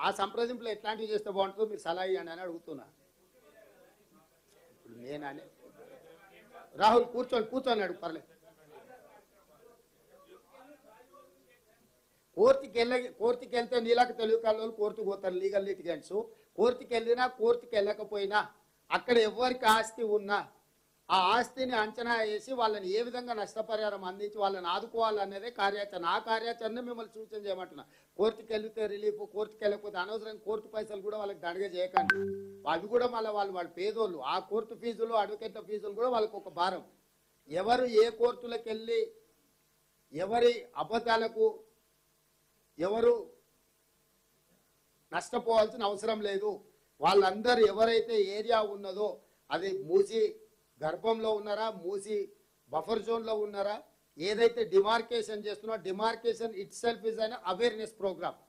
ఆ సంప్రదింపులు ఎట్లాంటివి చేస్తే బాగుంటుందో మీరు సలహా ఇవ్వండి అని అడుగుతున్నా ఇప్పుడు నేననే రాహుల్ కూర్చోండి కూర్చొని అడుగు పర్లేదు కోర్టుకి వెళ్ళ కోర్టుకి వెళ్తే నీళ్ళకి తెలుగు కళ్ళు కోర్టుకు పోతారు లీగల్ లిటిగెంట్స్ కోర్టుకి వెళ్ళినా కోర్టుకి వెళ్ళకపోయినా అక్కడ ఎవరికి ఆస్తి ఉన్నా ఆ ఆస్తిని అంచనా వేసి వాళ్ళని ఏ విధంగా నష్టపరిహారం అందించి వాళ్ళని ఆదుకోవాలనేదే కార్యాచరణ ఆ కార్యాచరణ మిమ్మల్ని సూచన చేయమంటున్నా కోర్టుకి వెళ్తే రిలీఫ్ కోర్టుకి వెళ్ళకపోతే అనవసరం కోర్టు పైసలు కూడా వాళ్ళకి దండగ చేయకండి అవి కూడా మళ్ళీ వాళ్ళు వాళ్ళ పేదోళ్ళు ఆ కోర్టు ఫీజులు అడ్వకేట్ల ఫీజులు కూడా వాళ్ళకి ఒక భారం ఎవరు ఏ కోర్టులకు వెళ్ళి ఎవరి అబద్ధాలకు ఎవరు నష్టపోవాల్సిన అవసరం లేదు వాళ్ళందరూ ఎవరైతే ఏరియా ఉన్నదో అది మూసి గర్భంలో ఉన్నారా మూసి బఫర్ జోన్లో ఉన్నారా ఏదైతే డిమార్కేషన్ చేస్తున్నా demarcation itself is an awareness programme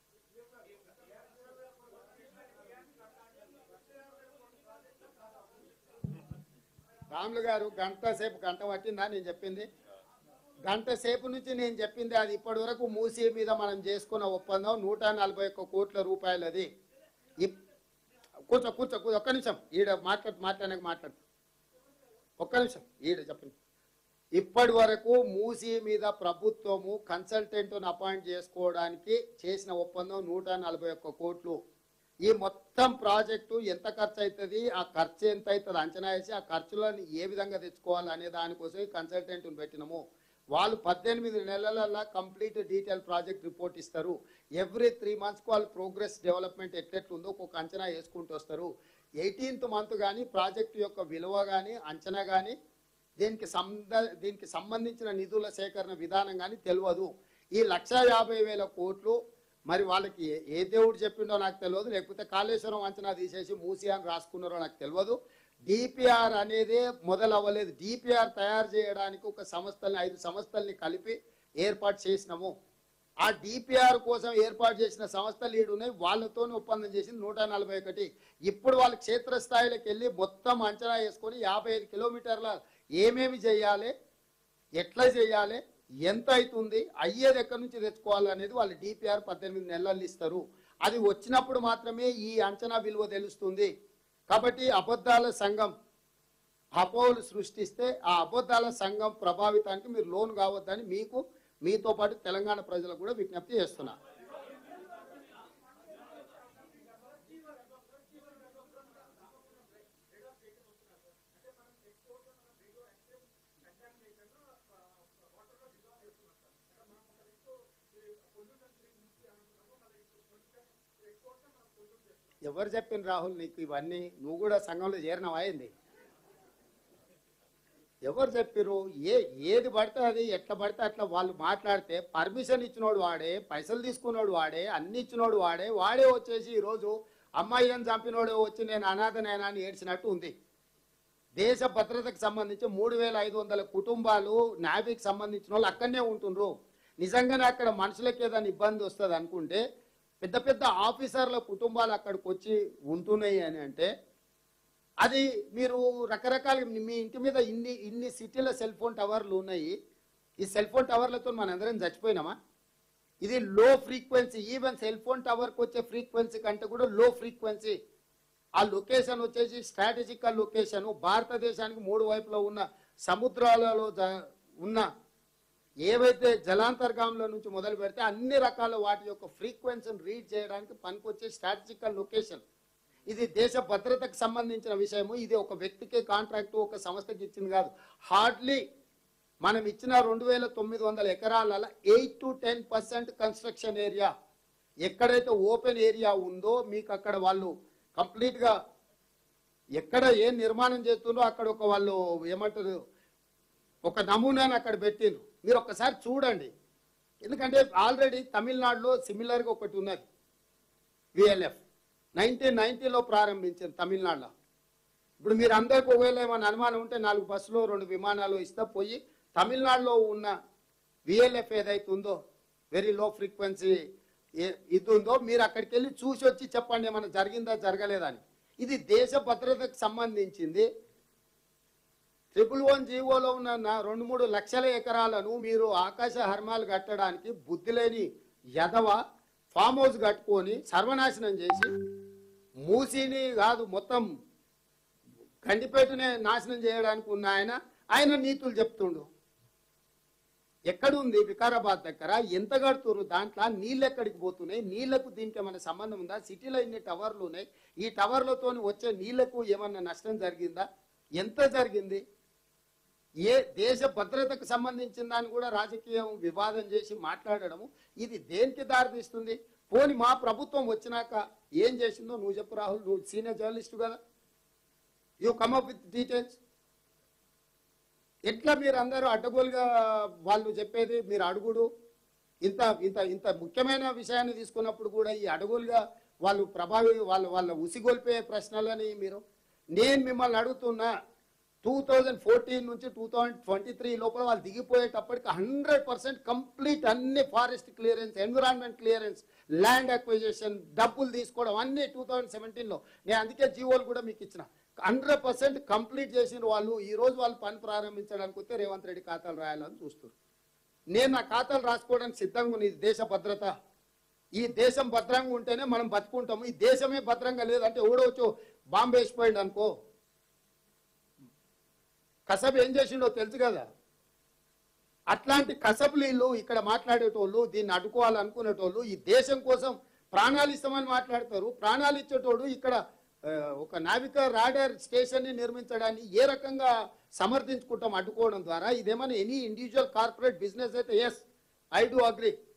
Ramulu garu గంట సేపు గంట పట్టిందా నేను చెప్పింది గంట సేపు నుంచి నేను చెప్పింది అది ఇప్పటి వరకు మూసీ మీద మనం చేసుకున్న ఒప్పందం నూట నలభై ఒక్క కోట్ల రూపాయలది ఇప్- కూర్చో కూర్చో కూర్చో ఒక్క నిమిషం ఈడ మాట్లాడు మాట్లాడక మాట్లాడు ఒక్క నిమిషం ఈడ చెప్పండి ఇప్పటి వరకు మూసీ మీద ప్రభుత్వము కన్సల్టెంట్ను అపాయింట్ చేసుకోవడానికి చేసిన ఒప్పందం నూట నలభై ఒక్క కోట్లు ఈ మొత్తం ప్రాజెక్టు ఎంత ఖర్చు అవుతుంది ఆ ఖర్చు ఎంత అవుతుంది అంచనా వేసి ఆ ఖర్చులను ఏ విధంగా తెచ్చుకోవాలి అనే దానికోసం కన్సల్టెంట్ను పెట్టినాము వాళ్ళు పద్దెనిమిది నెలలలో కంప్లీట్ డీటెయిల్ ప్రాజెక్ట్ రిపోర్ట్ ఇస్తారు ఎవ్రీ త్రీ మంత్స్కి వాళ్ళు ప్రోగ్రెస్ డెవలప్మెంట్ ఎట్లెట్లుందో ఒక్కొక్క అంచనా వేసుకుంటూ వస్తారు ఎయిటీన్త్ మంత్ కానీ ప్రాజెక్టు యొక్క విలువ కానీ అంచనా కానీ దీనికి సంద దీనికి సంబంధించిన నిధుల సేకరణ విధానం కానీ తెలియదు ఈ లక్ష యాభై వేల కోట్లు మరి వాళ్ళకి ఏ- ఏ దేవుడు చెప్పిండో నాకు తెలియదు లేకపోతే కాళేశ్వరం అంచనా తీసేసి మూసి అని రాసుకున్నారో నాకు తెలియదు డిపిఆర్ అనేది మొదలవ్వలేదు డిపిఆర్ తయారు చేయడానికి ఒక సంస్థల్ని ఐదు సంస్థల్ని కలిపి ఏర్పాటు చేసినాము ఆ డిపిఆర్ కోసం ఏర్పాటు చేసిన సంస్థలు ఈడు ఉన్నాయి వాళ్ళతో ఒప్పందం చేసింది నూట నలభై ఒకటి ఇప్పుడు వాళ్ళు క్షేత్రస్థాయిలోకి వెళ్ళి మొత్తం అంచనా వేసుకొని యాభై ఐదు కిలోమీటర్ల ఏమేమి చేయాలి ఎట్లా చేయాలి ఎంత అవుతుంది అయ్యేది ఎక్కడి నుంచి తెచ్చుకోవాలి అనేది వాళ్ళు డిపిఆర్ పద్దెనిమిది నెలలు ఇస్తారు అది వచ్చినప్పుడు మాత్రమే ఈ అంచనా విలువ తెలుస్తుంది కాబట్టి అబద్ధాల సంఘం అపోహలు సృష్టిస్తే ఆ అబద్ధాల సంఘం ప్రభావితానికి మీరు లోన్ కావద్దని మీకు మీతో పాటు తెలంగాణ ప్రజలకు కూడా విజ్ఞప్తి చేస్తున్నా ఎవరు చెప్పిన రాహుల్ నీకు ఇవన్నీ నువ్వు కూడా సంఘంలో చేరినవా ఏంది ఎవరు చెప్పిర్రు ఏ ఏది పడితే అది ఎట్లా పడితే అట్లా వాళ్ళు మాట్లాడితే పర్మిషన్ ఇచ్చినోడు వాడే పైసలు తీసుకున్నోడు వాడే అన్ని ఇచ్చినోడు వాడే వాడే వచ్చేసి ఈరోజు అమ్మాయిని చంపినోడు వచ్చి నేను అనాథనైనా అని ఏడ్చినట్టు ఉంది దేశ భద్రతకు సంబంధించి మూడు వేల ఐదు వందల కుటుంబాలు నావికి సంబంధించిన వాళ్ళు అక్కడనే ఉంటుండ్రు నిజంగానే అక్కడ మనుషులకి ఏదైనా ఇబ్బంది వస్తుంది అనుకుంటే పెద్ద పెద్ద ఆఫీసర్ల కుటుంబాలు అక్కడికి వచ్చి ఉంటున్నాయి అని అంటే అది మీరు రకరకాల మీ ఇంటి మీద ఇన్ని ఇన్ని సిటీల సెల్ ఫోన్ టవర్లు ఉన్నాయి ఈ సెల్ ఫోన్ టవర్లతో మనందరం చచ్చిపోయినామా ఇది low frequency even cell phone టవర్కి వచ్చే ఫ్రీక్వెన్సీ కంటే కూడా లో ఫ్రీక్వెన్సీ ఆ లొకేషన్ వచ్చేసి స్ట్రాటజికల్ లొకేషన్ భారతదేశానికి మూడు వైపులో ఉన్న సముద్రాలలో జ- ఉన్న ఏవైతే జలాంతర్గాముల నుంచి మొదలు పెడితే అన్ని రకాల వాటి యొక్క ఫ్రీక్వెన్సీని రీడ్ చేయడానికి పనికొచ్చే స్ట్రాటజికల్ లొకేషన్ ఇది దేశ భద్రతకు సంబంధించిన విషయము ఇది ఒక వ్యక్తికి కాంట్రాక్ట్ ఒక సంస్థకి ఇచ్చింది కాదు హార్డ్లీ మనం ఇచ్చిన రెండు వేల తొమ్మిది వందల ఎకరాల eight to ten percent construction area ఎక్కడైతే ఓపెన్ ఏరియా ఉందో మీకు అక్కడ వాళ్ళు కంప్లీట్గా ఎక్కడ ఏ నిర్మాణం చేస్తుందో అక్కడ ఒక వాళ్ళు ఏమంటారు ఒక నమూనాను అక్కడ పెట్టిండ్రు మీరు ఒక్కసారి చూడండి ఎందుకంటే ఆల్రెడీ తమిళనాడులో సిమిలర్గా ఒకటి ఉన్నది విఎల్ఎఫ్ నైన్టీన్ నైన్టీలో ప్రారంభించింది తమిళనాడులో ఇప్పుడు మీరు అందరికి ఒకవేళ ఏమైనా అనుమానం ఉంటే నాలుగు బస్సులు రెండు విమానాలు ఇస్తా పోయి తమిళనాడులో ఉన్న విఎల్ఎఫ్ ఏదైతే ఉందో వెరీ లో ఫ్రీక్వెన్సీ ఇది ఉందో మీరు అక్కడికి వెళ్ళి చూసి వచ్చి చెప్పండి ఏమైనా జరిగిందా జరగలేదా అని ఇది దేశ భద్రతకు సంబంధించింది ట్రిపుల్ వన్ జీవోలో ఉన్న నా రెండు మూడు లక్షల ఎకరాలను మీరు ఆకాశ హర్మాలు కట్టడానికి బుద్ధి లేని యదవ ఫామ్ హౌస్ కట్టుకొని సర్వనాశనం చేసి మూసిని కాదు మొత్తం కండిపేటనే నాశనం చేయడానికి ఉన్న ఆయన ఆయన నీతులు చెప్తుండు ఎక్కడుంది వికారాబాద్ దగ్గర ఎంత కడుతున్నారు దాంట్లో నీళ్ళు ఎక్కడికి పోతున్నాయి నీళ్లకు దీనికి ఏమైనా సంబంధం ఉందా సిటీలో ఇన్ని టవర్లు ఉన్నాయి ఈ టవర్లతో వచ్చే నీళ్లకు ఏమన్నా నష్టం జరిగిందా ఎంత జరిగింది ఏ దేశ భద్రతకు సంబంధించిన దాన్ని కూడా రాజకీయం వివాదం చేసి మాట్లాడడము ఇది దేనికి దారితీస్తుంది పోని మా ప్రభుత్వం వచ్చినాక ఏం చేసిందో నువ్వు చెప్పు రాహుల్ నువ్వు సీనియర్ జర్నలిస్ట్ కదా you come up with details ఎట్లా మీరు అందరూ అడ్డగోలుగా వాళ్ళు చెప్పేది మీరు అడుగుడు ఇంత ఇంత ఇంత ముఖ్యమైన విషయాన్ని తీసుకున్నప్పుడు కూడా ఈ అడగులుగా వాళ్ళు ప్రభావి వాళ్ళు వాళ్ళ ఉసిగొల్పే ప్రశ్నలని మీరు నేను మిమ్మల్ని అడుగుతున్నా టూ థౌజండ్ ఫోర్టీన్ నుంచి టూ థౌజండ్ ట్వంటీ త్రీ లోపల వాళ్ళు దిగిపోయేటప్పటికి హండ్రెడ్ పర్సెంట్ కంప్లీట్ అన్ని forest clearance environment clearance land acquisition డబ్బులు తీసుకోవడం అన్ని టూ థౌజండ్ సెవెంటీన్లో నేను అందుకే జీవోలు కూడా మీకు ఇచ్చిన హండ్రెడ్ పర్సెంట్ కంప్లీట్ చేసిన వాళ్ళు ఈ రోజు వాళ్ళు పని ప్రారంభించడానికి వస్తే రేవంత్ రెడ్డి ఖాతాలు రాయాలని చూస్తారు నేను నా ఖాతాలు రాసుకోవడానికి సిద్ధంగా ఉంది ఇది దేశ భద్రత ఈ దేశం భద్రంగా ఉంటేనే మనం బతుకుంటాము ఈ దేశమే భద్రంగా లేదంటే ఎవడవచ్చు బాంబు వేసిపోయింది అనుకో కసబ్ ఏం చేసిండో తెలుసు కదా అట్లాంటి కసబులీలు ఇక్కడ మాట్లాడేటోళ్ళు దీన్ని అడ్డుకోవాలనుకునేటోళ్ళు ఈ దేశం కోసం ప్రాణాలు ఇస్తామని మాట్లాడతారు ప్రాణాలు ఇచ్చేటోడు ఇక్కడ ఆ, ఒక నావిక రాడర్ స్టేషన్ ని నిర్మించడాన్ని ఏ రకంగా సమర్థించుకుంటాం అడ్డుకోవడం ద్వారా ఇదేమైనా ఎనీ ఇండివిజువల్ కార్పొరేట్ బిజినెస్ అయితే ఎస్ ఐ డు అగ్రి